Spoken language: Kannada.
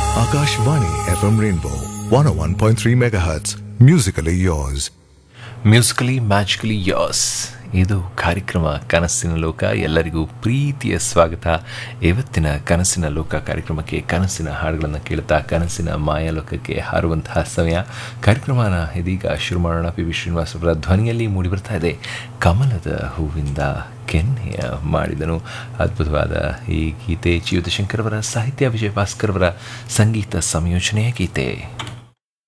Akashvani FM Rainbow 101.3 MHz. Musically yours. Musically magically yours ಇದು ಕಾರ್ಯಕ್ರಮ ಕನಸಿನ ಲೋಕ ಎಲ್ಲರಿಗೂ ಪ್ರೀತಿಯ ಸ್ವಾಗತ ಇವತ್ತಿನ ಕನಸಿನ ಲೋಕ ಕಾರ್ಯಕ್ರಮಕ್ಕೆ ಕನಸಿನ ಹಾಡುಗಳನ್ನು ಕೇಳುತ್ತಾ ಕನಸಿನ ಮಾಯಾಲೋಕಕ್ಕೆ ಹಾರುವಂತಹ ಸಮಯ ಕಾರ್ಯಕ್ರಮನ ಇದೀಗ ಶುರು ಮಾಡೋಣ ಪಿ ವಿ ಶ್ರೀನಿವಾಸ್ ಅವರ ಧ್ವನಿಯಲ್ಲಿ ಮೂಡಿಬರ್ತಾ ಇದೆ ಕಮಲದ ಹೂವಿಂದ ಕೆನ್ನೆಯ ಮಾಡಿದನು ಅದ್ಭುತವಾದ ಈ ಗೀತೆ ಚ್ಯುತಶಂಕರ್ ಅವರ ಸಾಹಿತ್ಯ ವಿಜಯ ಭಾಸ್ಕರ್ ಅವರ ಸಂಗೀತ ಸಂಯೋಜನೆಯ ಗೀತೆ